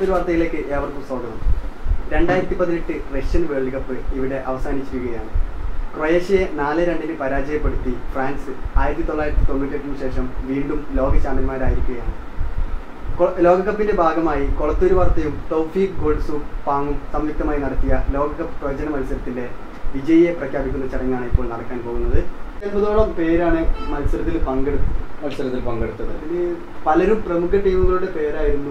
കൊളത്തൂർ വാർത്തയിലേക്ക് ഏവർക്കും സ്വാഗതം രണ്ടായിരത്തി പതിനെട്ട് റഷ്യൻ വേൾഡ് കപ്പ് ഇവിടെ അവസാനിച്ചിരിക്കുകയാണ് ക്രൊയേഷ്യയെ നാല് രണ്ടിന് പരാജയപ്പെടുത്തി ഫ്രാൻസ് ആയിരത്തി തൊള്ളായിരത്തി തൊണ്ണൂറ്റെട്ടിന് ശേഷം വീണ്ടും ലോക ചാമ്പ്യന്മാരായിരിക്കുകയാണ് കൊ- ലോകകപ്പിന്റെ ഭാഗമായി കൊളത്തൂർ വാർത്തയും തൗഫീഖ് ഗോൾസും പാങ്ങും സംയുക്തമായി നടത്തിയ ലോകകപ്പ് പ്രവചന മത്സരത്തിന്റെ വിജയിയെ പ്രഖ്യാപിക്കുന്ന ചടങ്ങാണ് ഇപ്പോൾ നടക്കാൻ പോകുന്നത് എൺപതോളം പേരാണ് മത്സരത്തിൽ പങ്കെടുത്തത് മത്സരത്തിൽ പങ്കെടുത്തത് അതില് പലരും പ്രമുഖ ടീമുകളുടെ പേരായിരുന്നു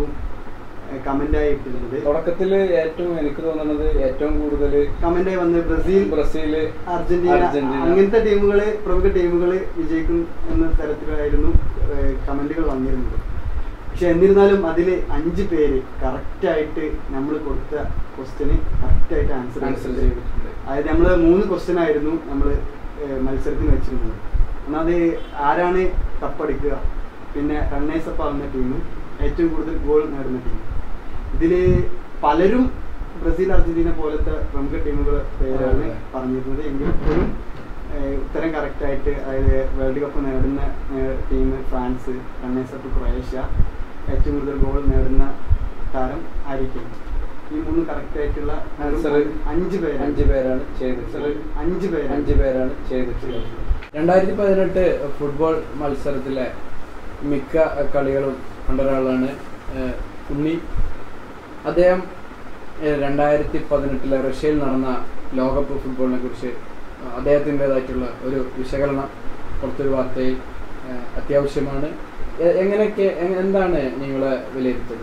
കമന്റായി ഇട്ടിരുന്നത് തുടക്കത്തിൽ ഏറ്റവും എനിക്ക് തോന്നുന്നത് ഏറ്റവും കൂടുതൽ കമന്റായി വന്ന് ബ്രസീൽ ബ്രസീല് അർജന്റീന അർജന്റീന. അങ്ങനത്തെ ടീമുകള് പ്രമുഖ ടീമുകള് വിജയിക്കും എന്ന തരത്തിലായിരുന്നു കമന്റുകൾ വന്നിരുന്നത് പക്ഷെ എന്നിരുന്നാലും അതിൽ അഞ്ച് പേര് കറക്റ്റ് ആയിട്ട് നമ്മൾ കൊടുത്ത ക്വസ്റ്റ്യന് കറക്റ്റ് ആയിട്ട് ആൻസർ ആൻസർ ചെയ്തിട്ടുണ്ട് അതായത് നമ്മൾ മൂന്ന് ക്വസ്റ്റ്യൻ ആയിരുന്നു നമ്മൾ മത്സരത്തിന് വെച്ചിരുന്നത് ഒന്നാമത് ആരാണ് കപ്പടിക്കുക പിന്നെ റണ്ണേഴ്സ് അപ്പ് ആവുന്ന ടീമും ഏറ്റവും കൂടുതൽ ഗോൾ നേടുന്ന ടീം ഇതിൽ പലരും ബ്രസീൽ അർജന്റീന പോലത്തെ പ്രമുഖ ടീമുകൾ പേരാണ് അതെ. പറഞ്ഞിരുന്നത് എങ്കിൽ പോലും ഏഹ്, ഉത്തരം കറക്റ്റ് ആയിട്ട് അതായത് വേൾഡ് കപ്പ് നേടുന്ന team France runners up Croatia ഏറ്റവും കൂടുതൽ ഗോൾ നേടുന്ന താരം ആയിരിക്കും ഈ മൂന്ന് കറക്റ്റ് ആയിട്ടുള്ള ആൻസർ അഞ്ച് പേര് അഞ്ച് പേരാണ് ചെയ്തിട്ടുള്ളത് അഞ്ച് പേര് അഞ്ച് പേരാണ് ചെയ്തിട്ടുള്ളത് രണ്ടായിരത്തി പതിനെട്ട് ഫുട്ബോൾ മത്സരത്തിലെ മിക്ക കളികളും കണ്ട ഒരാളാണ് ഏഹ്, ഉണ്ണി അദ്ദേഹം ഏഹ്, രണ്ടായിരത്തി പതിനെട്ടിലെ റഷ്യയിൽ നടന്ന ലോകകപ്പ് ഫുട്ബോളിനെ കുറിച്ച് അദ്ദേഹത്തിൻ്റെതായിട്ടുള്ള ഒരു വിശകലനം പുറത്തൊരു വാർത്തയിൽ ഏഹ്, അത്യാവശ്യമാണ് എ- എങ്ങനെയൊക്കെ എ- എന്താണ് നിങ്ങളെ വിലയിരുത്തൽ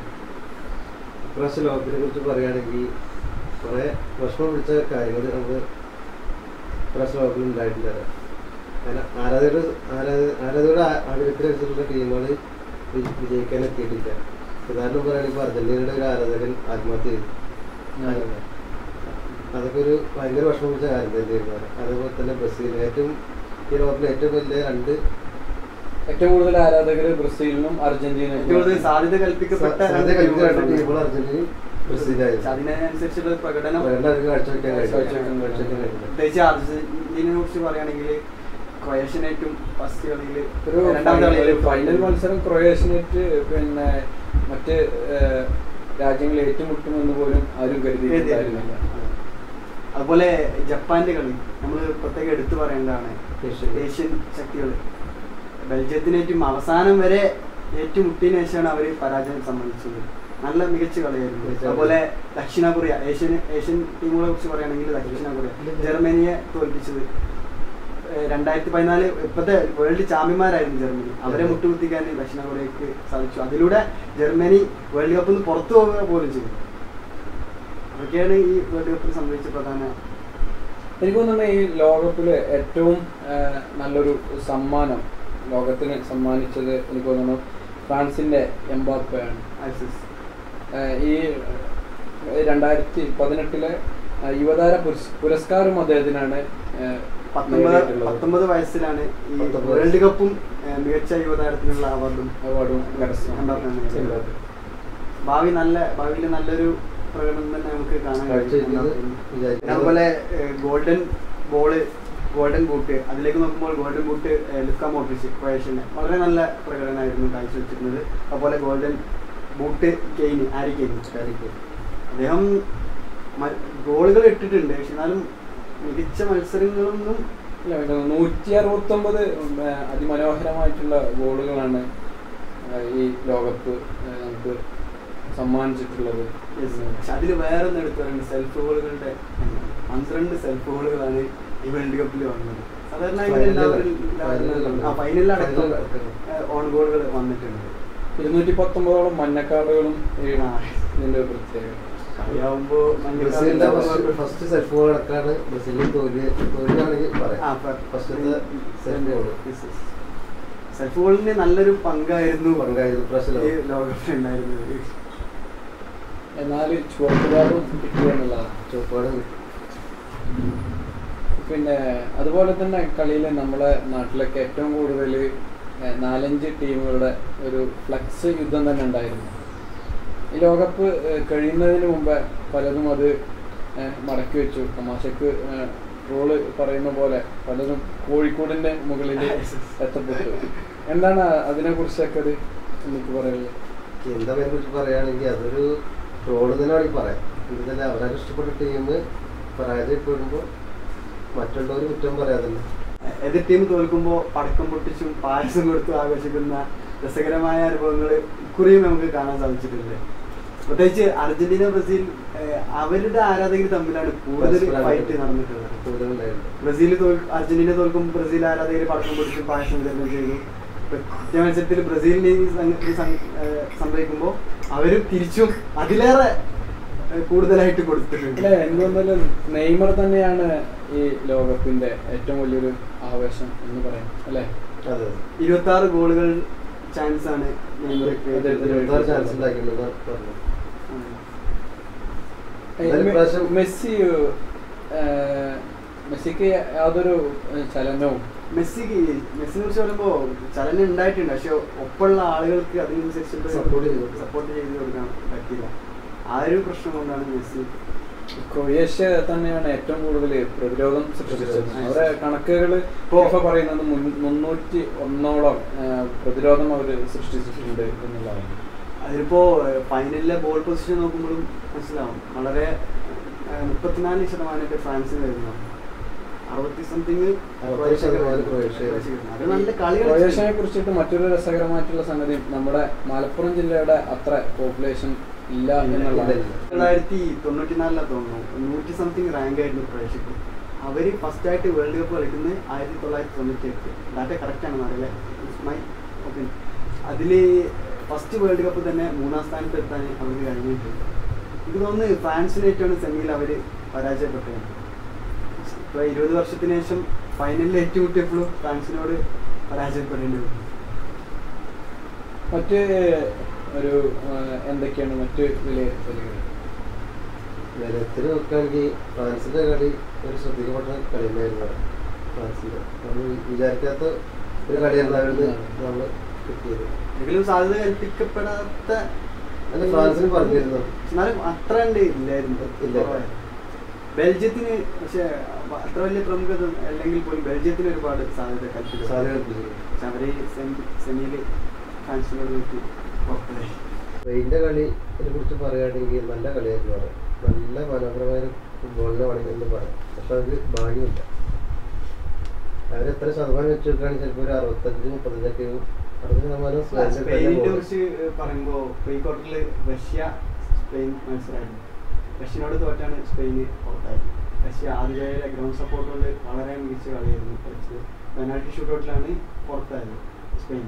ഇപ്രാവശ്യം ലോകത്തിനെ കുറിച്ച് പറയുകയാണെങ്കിൽ കുറെ വിഷമം പിടിച്ച കാര്യങ്ങൾ നമുക്ക് ഇപ്രാവശ്യം ലോകത്തിൽ ഉണ്ടായിട്ടില്ല കാരണം ആരാധകരുടെ ആരാധ ആരാധകരുടെ ആ- ആഗ്രഹത്തിനനുസരിച്ചുള്ള ടീമുകൾ വിജയിക്കാൻ എത്തിയിട്ടില്ല ഉദാഹരണം പറയുകയാണെങ്കിൽ ഇപ്പോൾ അർജന്റീനയുടെ ഒരു ആരാധകൻ ആത്മഹത്യ ചെയ്തു അതൊക്കെ ഒരു ഭയങ്കര വിഷമം പിടിച്ച കാര്യം തന്നെയായിരുന്നു അതേപോലെ തന്നെ ബ്രസീൽ ഏറ്റവും ഈ ലോകത്തിലെ ഏറ്റവും വലിയ രണ്ട് ഏറ്റവും കൂടുതൽ ആരാധകർ ബ്രസീലിനും ഏറ്റവും കൂടുതൽ അർജന്റീനയ്ക്കും സാധ്യത കൽപ്പിക്കപ്പെട്ട സാധ്യത രണ്ട് കളിച്ച രണ്ട് ടീമുകളാണ്. ടീമുകൾ അർജന്റീനയും ബ്രസീലായിരുന്നു അതിനനുസരിച്ചുള്ള പ്രകടനം രണ്ടാൾക്ക് കാഴ്ചവെക്കാൻ കഴിഞ്ഞു കാഴ്ചവെക്കാൻ കാഴ്ചവെക്കാൻ കഴിഞ്ഞു പ്രത്യേകിച്ച് അർജന്റീനയെ കുറിച്ച് പറയുകയാണെങ്കിൽ ക്രൊയേഷ്യനേറ്റും ഫസ്റ്റ് കളിയിൽ ഒരു രണ്ടാമത്തെ ഫൈനൽ- കളിയിൽ ഫൈനൽ മത്സരം ക്രൊയേഷ്യനേറ്റ് പിന്നെ മറ്റ് ഏഹ്, രാജ്യങ്ങൾ ഏറ്റുമുട്ടുമെന്ന് പോലും ആരും കരുതിയിട്ടുണ്ടായിരുന്നില്ല അതുപോലെ ജപ്പാന്റെ കളി നമ്മൾ പ്രത്യേകം എടുത്തു പറയേണ്ടതാണ് ഏഷ്യൻ. ഏഷ്യൻ ശക്തികൾ ബെൽജിയത്തിനേറ്റും അവസാനം വരെ ഏറ്റുമുട്ടിയതിനു ശേഷമാണ് അവർ പരാജയം സമ്മതിച്ചത് നല്ല മികച്ച കളിയായിരുന്നു മികച്ച അതുപോലെ ദക്ഷിണ കൊറിയ ഏഷ്യൻ ഏഷ്യൻ ടീമുകളെ കുറിച്ച് പറയുകയാണെങ്കിൽ ദക്ഷിണ കൊറിയ ജർമ്മനിയെ തോൽപ്പിച്ചത് ഏഹ് രണ്ടായിരത്തി പതിനാല് ഇപ്പോഴത്തെ വേൾഡ് ചാമ്പ്യന്മാരായിരുന്നു ജർമ്മനി അവരെ മുട്ടുകുത്തിക്കാൻ ദക്ഷിണ കൊറിയക്ക് സാധിച്ചു അതിലൂടെ ജർമ്മനി വേൾഡ് കപ്പിൽ നിന്ന് പുറത്തു പോകുക പോലും ചെയ്തു അതൊക്കെയാണ് ഈ വേൾഡ് കപ്പിൽ സംഭവിച്ച പ്രധാന എനിക്ക് തോന്നുന്നു ഈ ലോകകപ്പില് ഏറ്റവും ഏഹ്, നല്ലൊരു സമ്മാനം ലോകത്തിന് സമ്മാനിച്ചത് എനിക്ക് തോന്നുന്നു ഫ്രാൻസിന്റെ എംബാപ്പയാണ് ആക്സസ് ഏഹ്, ഈ രണ്ടായിരത്തി പതിനെട്ടിലെ ഏഹ്, യുവതാര പുരസ്- പുരസ്കാരം അദ്ദേഹത്തിനാണ് ഏഹ്, പത്തൊമ്പത് നേടിയിട്ടുള്ളത്. പത്തൊമ്പത് വയസ്സിലാണ് ഈ പത്തൊമ്പത് വേൾഡ് കപ്പും ഏഹ്, മികച്ച യുവതാരത്തിനുള്ള അവാർഡും അവാർഡും കരസ്ഥമാക്കി. എംബാപ്പയാണ് നേടിയത്. ഭാവി നല്ല ഭാവിയിൽ നല്ലൊരു പ്രകടനം തന്നെ നമുക്ക് കാണാൻ കാഴ്ച കഴിയും വെക്കുന്നത് പിന്നെ വിചാരിക്കുന്നത് അതുപോലെ ഗോൾഡൻ ബോള് ഗോൾഡൻ ബൂട്ട് അതിലേക്ക് നോക്കുമ്പോൾ ഗോൾഡൻ ബൂട്ട് ലുക്ക മോട്രിച്ച് ക്രൊയേഷ്യന് വളരെ നല്ല പ്രകടനമായിരുന്നു കാഴ്ചവെച്ചിരുന്നത് അതുപോലെ golden boot Kane Harry Kane ആയിരിക്കും. അദ്ദേഹം മ- ഗോളുകൾ ഇട്ടിട്ടുണ്ട് പക്ഷെ എന്നാലും മികച്ച മത്സരങ്ങളൊന്നും ഇല്ല, എനിക്ക് തോന്നുന്നു നൂറ്റി അറുപത്തി ഒമ്പത് അതിമനോഹരമായിട്ടുള്ള ഗോളുകളാണ് ഏഹ്, ഈ ലോകകപ്പ് ഏഹ്, നമുക്ക് സമ്മാനിച്ചിട്ടുള്ളത് പക്ഷെ അതിൽ വേറെ ഒന്ന് എടുത്തു പറയുന്നത് സെൽഫ് ഗോളുകളുടെ എണ്ണം. പന്ത്രണ്ട് സെൽഫ് ഗോളുകളാണ് ഈ വേൾഡ് കപ്പിൽ വന്നത് സാധാരണ ഇങ്ങനെ ഫൈനലിൽ- എല്ലാവരും ഫൈനലിൽ ആ ഫൈനലിലടക്കം ഫൈനലിലടക്കം. ഓൺ ഗോളുകൾ വന്നിട്ടുണ്ട് ഇരുന്നൂറ്റി പത്തൊമ്പതോളം മഞ്ഞക്കാർഡുകളും ഈ ആ. ഇതിന്റെ ഒരു പ്രത്യേകത കളിയാവുമ്പോ ബ്രസീലിന്റെ ഫസ്റ്റ് ഫസ്റ്റ് സെൽഫ് ഗോൾ അടക്കാണ് ബ്രസീലിൽ തോൽവി തോൽവിയാണെങ്കിൽ പറയാം ഫസ്റ്റത്തെ സെൽഫ് ഗോൾ സെൽഫ് ഗോളിന് നല്ലൊരു പങ്കായിരുന്നു പങ്കായിരുന്നു ഈ പ്രാവശ്യം ലോകകപ്പിൽ ഉണ്ടായിരുന്നത് എന്നാൽ ചുവപ്പുകാരും കിട്ടുക എന്നുള്ളതാണ് ചുവപ്പാട് പിന്നെ അതുപോലെ തന്നെ കളിയിൽ നമ്മളെ നാട്ടിലൊക്കെ ഏറ്റവും കൂടുതൽ നാലഞ്ച് ടീമുകളുടെ ഒരു ഫ്ലക്സ് യുദ്ധം തന്നെ ഉണ്ടായിരുന്നു ഈ ലോകകപ്പ് ഏഹ്, കഴിയുന്നതിന് മുമ്പ് പലതും അത് ഏഹ്, മടക്കി വെച്ചു തമാശക്ക് റോള് പറയുന്ന പോലെ പലതും കോഴിക്കോടിന്റെ മുകളിൽ എത്തപ്പെട്ടു എന്താണ് അതിനെ കുറിച്ചൊക്കെ ഒരു എനിക്ക് പറയുന്നത് എന്താ കുറിച്ച് പറയുകയാണെങ്കിൽ അതൊരു ട്രോള് തന്നെ വേണമെങ്കിൽ പറയാം ഇതിൽ അവരാൽ ഇഷ്ടപ്പെട്ട ടീം പരാജയപ്പെടുമ്പോൾ മറ്റുള്ളവർ കുറ്റം പറയാതന്നെ എതിർ ടീം തോൽക്കുമ്പോൾ പടക്കം പൊട്ടിച്ചും പായസം കൊടുത്തും ആഘോഷിക്കുന്ന രസകരമായ അനുഭവങ്ങൾ ഇക്കുറിയും നമുക്ക് കാണാൻ സാധിച്ചിട്ടുണ്ട് പ്രത്യേകിച്ച് അർജന്റീന ബ്രസീൽ ഏഹ്, അവരുടെ ആരാധകർ തമ്മിലാണ് കൂടുതൽ പരസ്പരം ഫൈറ്റ് നടന്നിട്ടുള്ളത് കൂടുതലുണ്ടായിരുന്നു ബ്രസീൽ തോൽ അർജന്റീന തോൽക്കുമ്പോൾ ബ്രസീൽ ആരാധകർ പടക്കം പൊട്ടിച്ചും പായസം വിതരണം ചെയ്തു ഒറ്റ മത്സരത്തിൽ ബ്രസീലിന് ഈ സംഗ- ഇത് സം- ഏഹ് സംഭവിക്കുമ്പോൾ അവരും തിരിച്ചും അതിലേറെ ഏഹ്, കൂടുതലായിട്ട് കൊടുത്തിട്ടുണ്ട് അല്ലെ എന്തുകൊണ്ടാലും നെയ്മർ തന്നെയാണ് ഈ ലോകകപ്പിന്റെ ഏറ്റവും വലിയൊരു ആവേശം എന്ന് പറയാം അല്ലെ അതെ ഇരുപത്തി ആറ് ഗോളുകൾ ചാൻസ് ആണ് നെയ്മർ അതെ, അതെ. ഇരുപത്താറ് ചാൻസ് ഉണ്ടാക്കിയിട്ടുണ്ടെന്ന് പറഞ്ഞു ഉം. എന്നാലും ഇപ്രാവശ്യം- മെസ്സി ഏഹ്, മെസ്സിക്ക് യാതൊരു ഏഹ്, ചലനവും മെസ്സിക്ക് മെസ്സിനെ കുറിച്ച് പറയുമ്പോൾ ചലനം ഉണ്ടായിട്ടുണ്ട് പക്ഷെ ഒപ്പമുള്ള ആളുകൾക്ക് അതിനനുസരിച്ചുള്ള Support ചെയ്ത് കൊടുക്കാൻ. സപ്പോർട്ട് ചെയ്ത് കൊടുക്കാൻ പറ്റില്ല ആ ഒരു പ്രശ്നം കൊണ്ടാണ് മെസ്സി ക്രൊയേഷ്യ തന്നെയാണ് ഏറ്റവും കൂടുതൽ പ്രതിരോധം സൃഷ്ടിച്ചത് ആ. അവരെ കണക്കുകൾ ഇപ്പോ- FIFA പറയുന്നത് മുൻ- മുന്നൂറ്റി ഒന്നോളം ഏഹ്, പ്രതിരോധം അവർ സൃഷ്ടിച്ചിട്ടുണ്ട് എന്നുള്ളതാണ് അതിലിപ്പോ ഫൈനലിലെ ബോൾ പൊസിഷൻ നോക്കുമ്പോഴും മനസ്സിലാവും വളരെ ഏഹ്, മുപ്പത്തിനാല് ശതമാനമൊക്കെ ഫ്രാൻസിന് വരുന്നു അറുപത്തി സംതിങ് അറുപത്തി ശതമാനം ക്രൊയേഷ്യ. അത് നല്ല കളി ക്രൊയേഷ്യനെ കുറിച്ചിട്ട് മറ്റൊരു രസകരമായിട്ടുള്ള സംഗതി നമ്മുടെ മലപ്പുറം ജില്ലയുടെ അത്ര പോപ്പുലേഷൻ ഇല്ല എന്നുള്ളതാണ് ഇല്ല. തൊള്ളായിരത്തി തൊണ്ണൂറ്റിനാലിലാണ് തോന്നുന്നു നൂറ്റി സംതിങ് റാങ്ക് ആയിരുന്നു ക്രൊയേഷ്യക്ക് അവര് ഫസ്റ്റ് ആയിട്ട് വേൾഡ് കപ്പ് കളിക്കുന്നത് ആയിരത്തി തൊള്ളായിരത്തി തൊണ്ണൂറ്റി എട്ട് ഡാറ്റ കറക്റ്റ് ആണെന്ന് അറിയില്ല മൈ ഓക്കെ അതിൽ ഫസ്റ്റ് വേൾഡ് കപ്പ് തന്നെ മൂന്നാം സ്ഥാനത്ത് എത്താൻ അവർക്ക് കഴിഞ്ഞിട്ടുണ്ട് എനിക്ക് തോന്നുന്നു ഫ്രാൻസിനായിട്ടാണ് സെമിയിൽ അവർ പരാജയപ്പെട്ടത് ഇപ്പോൾ ഇരുപത് വർഷത്തിന് ശേഷം ഫൈനലിൽ ഏറ്റുമുട്ടിയപ്പോഴും ഫ്രാൻസിനോട് പരാജയപ്പെടേണ്ടി വന്നു മറ്റ് ഒരു ഏഹ്, എന്തൊക്കെയാണ് മറ്റ് വിലയിരുത്തലുകൾ നിലത്തിൽ നോക്കുകയാണെങ്കിൽ ഫ്രാൻസിന്റെ കളി ഒരു ശ്രദ്ധിക്കപ്പെട്ട കളി തന്നെയായിരുന്നു അവിടെ. ഫ്രാൻസിന്റെ നമ്മൾ വിചാരിക്കാത്ത ഒരു കളിയായിരുന്നു അവരുടെ നമ്മൾ കിട്ടിയത് എങ്കിലും സാധ്യത കൽപ്പിക്കപ്പെടാത്ത അല്ല ഫ്രാൻസിന് പറഞ്ഞിരുന്നു എന്നാലും അത്ര ഉണ്ട് ഇല്ലായിരുന്നു ഇല്ല. കുറവായിരുന്നു. ബെൽജിയത്തിന് പക്ഷെ അത്ര വലിയ പ്രമുഖത അല്ലെങ്കിൽ പോലും ബെൽജിയത്തിന് ഒരുപാട് സാധ്യത കൽപ്പിച്ചു സാധ്യത കൽപ്പിച്ചിരുന്നു. പക്ഷെ അവര് സെമിയിൽ ഫ്രാൻസിനോട് നോക്കി പുറത്തായി സ്പെയിൻ്റെ കളിയെ കുറിച്ച് പറയുകയാണെങ്കിൽ നല്ല കളിയായിരുന്നു അവിടെ നല്ല മനോഹരമായ ഒരു ഫുട്ബോളിനെ വേണമെങ്കിൽ എന്ന് പറയാം പക്ഷെ അവർക്ക് ഭാഗ്യമില്ല അവരെത്ര ശതമാനം വെച്ച് നോക്കുകയാണെങ്കിൽ ചിലപ്പോൾ ഒരു അറുപത്തഞ്ച് മുപ്പത്തഞ്ചൊക്കെ അറുപത് ശതമാനം സ്പെയിനിൽ തന്നെ സ്പെയിനിനെ പോകും. കുറിച്ച് പറയുമ്പോൾ പ്രീ ക്വാർട്ടറിൽ റഷ്യ സ്പെയിൻ മത്സരമായിരുന്നു റഷ്യനോട് തോറ്റാണ് സ്പെയിന് പുറത്തായത് റഷ്യ ആദ്യത്തെ ഗ്രൗണ്ട് സപ്പോർട്ട് കൊണ്ട് വളരെ മികച്ച കളിയായിരുന്നു കളിച്ചത് പെനാൽറ്റി ഷൂട്ടൗട്ടിലാണ് പുറത്തായത് സ്പെയിൻ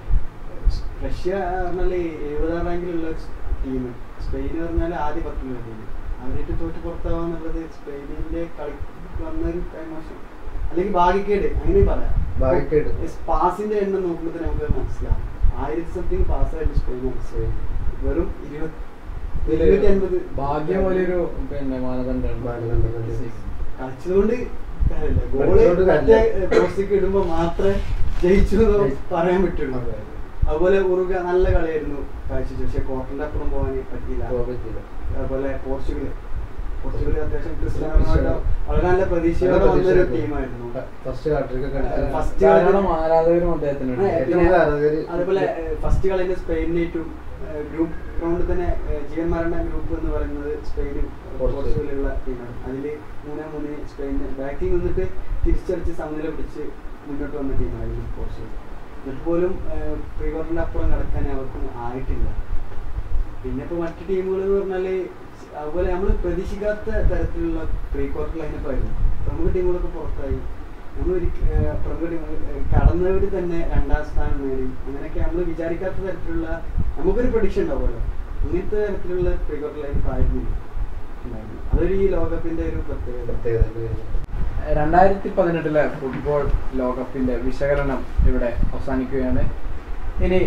റഷ്യ പറഞ്ഞാൽ എഴുപതാം റാങ്കിലുള്ള ടീം സ്പെയിൻ പറഞ്ഞാൽ ആദ്യ പത്തിലുള്ള ടീം അവരായിട്ട് തോറ്റ് പുറത്താവുക എന്നുള്ളത് സ്പെയിനിന്റെ കളി വന്നൊരു കൈമോശം അല്ലെങ്കിൽ ഭാഗ്യക്കേട് അങ്ങനെ പറയാം ഭാഗ്യക്കേട്. പാസിന്റെ എണ്ണം നോക്കുമ്പോൾ തന്നെ നമുക്ക് മനസ്സിലാവും ആയിരത്തി സംതിങ് പാസ്സായിട്ട് സ്പെയിൻ മനസ്സിലായി വെറും ഇരുപത്തി ഇതില് ഇരുന്നൂറ്റി അൻപത് ഭാഗ്യം വലിയൊരു പിന്നെ മാനദണ്ഡമാണ് മാനദണ്ഡമാണ്. കളിച്ചതുകൊണ്ട് കാര്യമില്ല ഗോള് കളിച്ചതുകൊണ്ട് മറ്റേ കാര്യമില്ല. പോസ്റ്റിക്ക് ഇടുമ്പോ മാത്രമേ ജയിച്ചു എന്ന് പറയാൻ പറ്റുള്ളൂ അതെ. അതുപോലെ ഉറുഗ നല്ല കളിയായിരുന്നു കാഴ്ച പക്ഷെ ക്വാർട്ടറിന്റെ അപ്പുറം പോകാൻ പറ്റിയില്ല പോകാൻ പറ്റിയില്ല. അതുപോലെ പോർച്ചുഗൽ പോർച്ചുഗൽ അത്യാവശ്യം ക്രിസ്ത്യാനോ റൊണാൾഡോ വളരെ നല്ല പ്രതീക്ഷയോടെ വന്നൊരു ടീമായിരുന്നു ഫസ്റ്റ് ഹാട്രിക് ഒക്കെ അടിച്ചു. First ധാരാളം ആരാധകരും അദ്ദേഹത്തിനുണ്ട് ആ, ഏറ്റവും പിന്നെ കൂടുതൽ ആരാധകര് അതുപോലെ ഫസ്റ്റ് കളിന്റെ സ്പെയിനിനേറ്റും ഗ്രൂപ്പ് റൗണ്ടിൽ തന്നെ ഏഹ്, ജീവൻ മരണ ഗ്രൂപ്പ് എന്ന് പറയുന്നത് സ്പെയിനും പോർച്ചുഗൽ. പോർച്ചുഗലുള്ള ടീമാണ് അതിൽ മൂന്നേ മൂന്ന് സ്പെയിന് ബാക്കിൽ നിന്നിട്ട് തിരിച്ചടിച്ച് സമനില പിടിച്ച് മുന്നോട്ട് വന്ന ടീമായിരുന്നു പോർച്ചുഗൽ എന്നിട്ട് പോലും പ്രീ ക്വാർട്ടറിന്റെ അപ്പുറം കടക്കാൻ അവർക്കും ആയിട്ടില്ല പിന്നെ ഇപ്പോൾ മറ്റു ടീമുകൾ എന്ന് പറഞ്ഞാല് അതുപോലെ നമ്മൾ പ്രതീക്ഷിക്കാത്ത തരത്തിലുള്ള പ്രീ ക്വാർട്ടർ ലൈനപ്പ് ആയിരുന്നു പ്രമുഖ ടീമുകളൊക്കെ പുറത്തായി നമ്മൾ ഒരിക്ക- പ്രമുഖ ടീമുകൾ കടന്നവർ തന്നെ രണ്ടാം സ്ഥാനം നേടി അങ്ങനെയൊക്കെ നമ്മൾ വിചാരിക്കാത്ത തരത്തിലുള്ള നമുക്കൊരു പ്രൊഡിക്ഷൻ ഉണ്ടാവുമല്ലോ അങ്ങനത്തെ തരത്തിലുള്ള പ്രീ ക്വാർട്ടർ ലൈനപ്പ് ആയിരുന്നില്ല ഉണ്ടായിരുന്നത്. അതൊരു ഈ ലോകകപ്പിന്റെ ഒരു പ്രത്യേകത പ്രത്യേകത ഉണ്ട്. രണ്ടായിരത്തി പതിനെട്ടിലെ ഫുട്ബോൾ ലോകകപ്പിന്റെ വിശകലനം ഇവിടെ അവസാനിക്കുകയാണ് ഇനി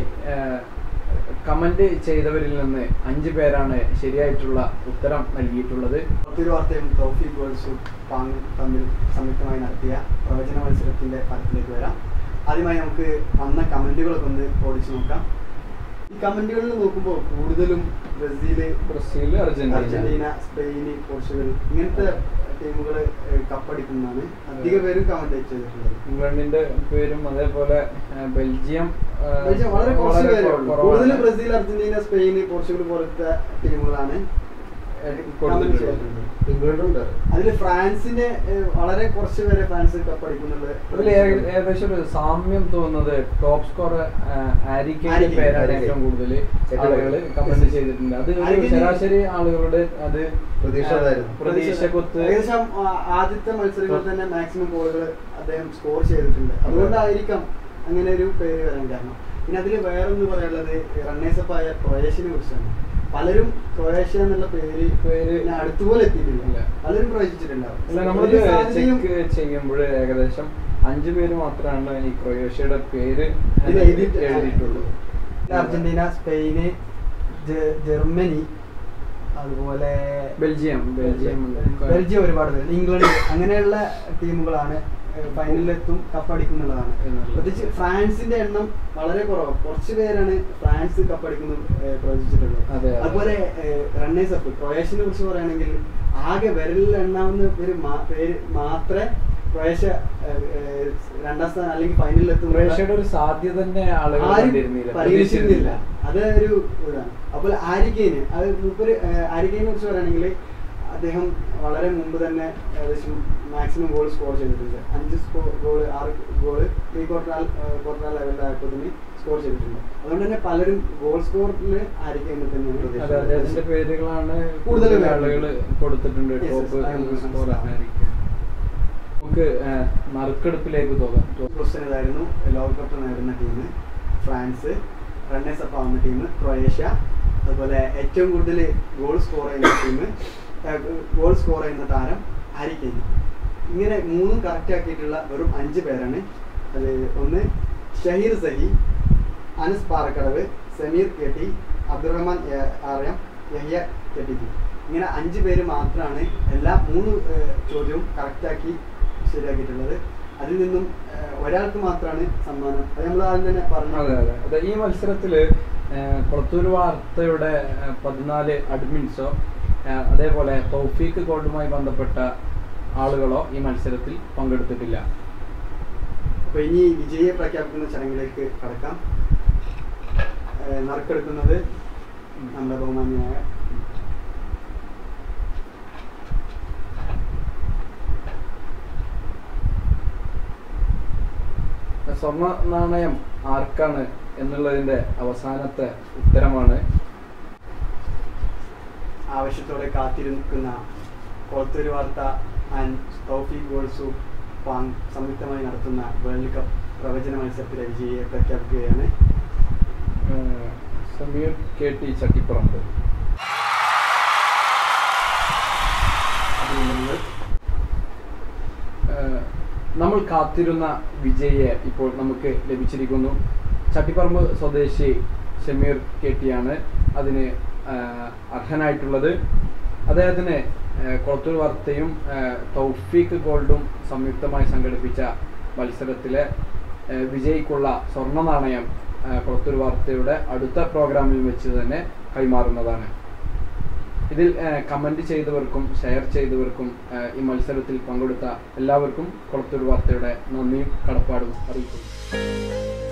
കമന്റ് ചെയ്തവരിൽ നിന്ന് അഞ്ച് പേരാണ് ശരിയായിട്ടുള്ള ഉത്തരം നൽകിയിട്ടുള്ളത് മറ്റൊരു വാർത്തയും ട്രോഫി ഗോൾസും പാങ് തമ്മിൽ സംയുക്തമായി നടത്തിയ പ്രവചന മത്സരത്തിന്റെ ഫലത്തിലേക്ക് വരാം ആദ്യമായി നമുക്ക് വന്ന കമന്റുകളൊക്കെ ഒന്ന് ഓടിച്ചു നോക്കാം ഈ കമന്റുകളിൽ നോക്കുമ്പോൾ കൂടുതലും Brazil Brazil Argentina Argentina Spain Portugal ഇങ്ങനത്തെ ടീമുകൾ കപ്പടിക്കുന്നതാണ് അധിക പേരും കമന്റ് ചെയ്തിട്ടുള്ളത് ഇംഗ്ലണ്ടിന്റെ പേരും അതേപോലെ ആ, ബെൽജിയം ആ, പക്ഷേ വളരെ കുറച്ച് പേരേ ഉള്ളൂ. കുറവാണ്. കൂടുതൽ ബ്രസീൽ അർജന്റീന സ്പെയിന് പോർച്ചുഗൽ പോലത്തെ ടീമുകളാണ് comment കൊടുത്തിട്ടുള്ളത്. ചെയ്തിട്ടുള്ളത് ഇംഗ്ലണ്ടുണ്ട് അതിൽ ഫ്രാൻസിന്റെ ഏഹ്, വളരെ കുറച്ച് പേരെ ഫ്രാൻസ് കപ്പടിക്കുന്നുണ്ട് അതിൽ ഏക- ഏകദേശം ഒരു സാമ്യം തോന്നുന്നത് ടോപ്പ് സ്കോർ ആരിക്കയുടെ ഹാരി കെയ്ൻ, പേരാണ് ഹാരി ഏറ്റവും കെയ്ൻ. കൂടുതൽ ഏറ്റവും ആളുകൾ കൂടുതൽ. കമന്റ് ചെയ്തിട്ടുണ്ട് അത് ഒരു ഹാരി കെയ്ൻ ശരാശരി ആളുകളുടെ അത് പ്രതീക്ഷ ആ, അതായിരുന്നു. പ്രതീക്ഷക്കൊത്ത് ഏകദേശം ആ, ആദ്യത്തെ മത്സരങ്ങളിൽ തന്നെ മാക്സിമം ഗോളുകൾ അദ്ദേഹം സ്കോർ ചെയ്തിട്ടുണ്ട് അതുകൊണ്ടായിരിക്കാം അങ്ങനെ ഒരു പേര് വരാൻ കാരണം പിന്നെ അതിൽ വേറൊന്ന് പറയാനുള്ളത് റണ്ണേഴ്സപ്പായ ക്രൊയേഷ്യനെ കുറിച്ചാണ് പലരും ക്രൊയേഷ്യ എന്നുള്ള പേര് പേര് പിന്നെ അടുത്തുപോലെ എത്തിയിട്ടില്ല ഇല്ല. പലരും പ്രവചിച്ചിട്ടുണ്ടാവും അല്ല നമ്മളിത് ഒരു സാധ്യതയും ചെക്ക് ചെയ്യുമ്പോൾ ഏകദേശം അഞ്ചു പേര് മാത്രമാണ് ഈ ക്രൊയേഷ്യയുടെ പേര് ഇതിൽ എഴുതിയിട്ട് എഴുതിയിട്ടുള്ളൂ അർജന്റീന സ്പെയിന് ജെ- ജർമ്മനി അതുപോലെ ബെൽജിയം ബെൽജിയം ഉണ്ട്. ബെൽജിയം ഒരുപാട് പേര് ഇംഗ്ലണ്ട് അങ്ങനെയുള്ള ടീമുകളാണ് ഫൈനലിലെത്തും കപ്പടിക്കുന്നുള്ളതാണ് എന്നുള്ളത്. പ്രത്യേകിച്ച് ഫ്രാൻസിന്റെ എണ്ണം വളരെ കുറവ് കുറച്ച് പേരാണ് ഫ്രാൻസ് കപ്പടിക്കുന്നു ഏഹ്, പ്രവചിച്ചിട്ടുള്ളത് അതെ, അതെ. അതുപോലെ റണ്ണേഴ്സ് അപ്പ് ക്രൊയേഷ്യനെ കുറിച്ച് പറയുകയാണെങ്കിൽ ആകെ വിരലിൽ എണ്ണാവുന്ന ഒരു മാ- പേര് മാത്രമേ ക്രൊയേഷ്യ ഏഹ്, ഏഹ്, രണ്ടാം സ്ഥാനം അല്ലെങ്കിൽ ഫൈനലിൽ എത്തും ക്രൊയേഷ്യയുടെ ഒരു സാധ്യത തന്നെ ആളുകൾ ആരും കണ്ടിരുന്നില്ല പരിഗണിച്ചിരുന്നില്ല അത് ഒരു ഇതാണ് അപ്പോൾ ആരിക്കേന് അത് മൂപ്പര് ആരിക്കേനെ കുറിച്ച് പറയുകയാണെങ്കിൽ അദ്ദേഹം വളരെ മുമ്പ് തന്നെ ഏകദേശം മാക്സിമം ഗോൾ സ്കോർ ചെയ്തിട്ടുണ്ട് അഞ്ച് ഗോൾ ആറ് ഗോൾ പ്രീ ക്വാർട്ടർ ക്വാർട്ടർ ലെവലിലായപ്പോൾ തന്നെ സ്കോർ ചെയ്തിട്ടുണ്ട് അതുകൊണ്ട് തന്നെ പലരും ഗോൾ സ്കോറിൽ ആരിക്കേനെ തന്നെയാണ് അതെ അദ്ദേഹത്തിന്റെ പേരുകളാണ് കൂടുതൽ കൂടുതൽ പേര്. ആളുകൾ കൊടുത്തിട്ടുണ്ട് Yes, yes, top I am score മനസ്സിലാക്കി. നമുക്ക് ആ, നറുക്കെടുപ്പിലേക്ക് പോകാം ക്വസ്റ്റ്യൻ ഇതായിരുന്നു ലോകകപ്പ് നേടുന്ന ടീം ഫ്രാൻസ് റണ്ണേഴ്സ് അപ്പ് ആവുന്ന ടീം ക്രൊയേഷ്യ അതുപോലെ ഏറ്റവും കൂടുതൽ ഗോൾ സ്കോർ ചെയ്യുന്ന ടീം ഗോൾ സ്കോർ ചെയ്യുന്ന താരം ഹാരിക്കെയിൻ ഇങ്ങനെ മൂന്നും കറക്റ്റ് ആക്കിയിട്ടുള്ള വെറും അഞ്ച് പേരാണ് അത് ഒന്ന് ഷഹീർ സഹി അനസ് പാറക്കടവ് സമീർ കെട്ടി അബ്ദുറഹ്മാൻ എ- ആർയം യഹിയ കെട്ടിക്കി ഇങ്ങനെ അഞ്ച് പേര് മാത്രമാണ് എല്ലാ മൂന്ന് ഏഹ്, ചോദ്യവും കറക്റ്റാക്കി ശരിയാക്കിയിട്ടുള്ളത് അതിൽ നിന്നും ഏഹ്, ഒരാൾക്ക് മാത്രമാണ് സമ്മാനം അത് നമ്മൾ ആദ്യം തന്നെ പറഞ്ഞു അതെ അതെ അതെ ഈ മത്സരത്തില് ആ, കൊളത്തൂർ വാർത്തയുടെ ആ, പതിനാല് അഡ്മിൻസോ ആ, അതേപോലെ തൗഫീക്ക് ഗോൾഡുമായി ബന്ധപ്പെട്ട ആളുകളോ ഈ മത്സരത്തിൽ പങ്കെടുത്തിട്ടില്ല അപ്പൊ ഇനി വിജയെ പ്രഖ്യാപിക്കുന്ന ചടങ്ങിലേക്ക് കടക്കാം ഏഹ്, നറുക്കെടുക്കുന്നത് നമ്മുടെ ബഹുമാന്യനായ സ്വർണ്ണ നാണയം ആർക്കാണ് എന്നുള്ളതിന്റെ അവസാനത്തെ ഉത്തരമാണ് ആവശ്യത്തോടെ കാത്തിരിക്കുന്ന കൊളത്തൂർ വാർത്ത ആൻഡ് തൗഫീഖ് ഗോൾസു പാങ് സംയുക്തമായി നടത്തുന്ന വേൾഡ് കപ്പ് പ്രവചന മത്സരത്തിലെ വിജയിയെ പ്രഖ്യാപിക്കുകയാണ് ആ, സമീർ കെ ടി ചട്ടിപ്പറമ്പ് അഭിനന്ദനങ്ങൾ ഏഹ് നമ്മൾ കാത്തിരുന്ന വിജയെ ഇപ്പോൾ നമുക്ക് ലഭിച്ചിരിക്കുന്നു ചട്ടിപ്പറമ്പ് സ്വദേശി ഷമീർ കെ ടിയാണ് അതിന് ഏഹ് അർഹനായിട്ടുള്ളത് അദ്ദേഹത്തിന് ഏഹ് കൊളത്തൂർ വാർത്തയും ഏഹ് തൗഫീഖ് ഗോൾഡും സംയുക്തമായി സംഘടിപ്പിച്ച മത്സരത്തിലെ ഏഹ് വിജയിക്കുള്ള സ്വർണ്ണ നാണയം ഏഹ് കൊളത്തൂർ വാർത്തയുടെ അടുത്ത പ്രോഗ്രാമിൽ വെച്ച് തന്നെ കൈമാറുന്നതാണ് ഇതിൽ കമന്റ് ചെയ്തവർക്കും ഷെയർ ചെയ്തവർക്കും ഏഹ് ഈ മത്സരത്തിൽ പങ്കെടുത്ത എല്ലാവർക്കും കൊളത്തൂർ വാർത്തയുടെ നന്ദിയും കടപ്പാടും അറിയിക്കുന്നു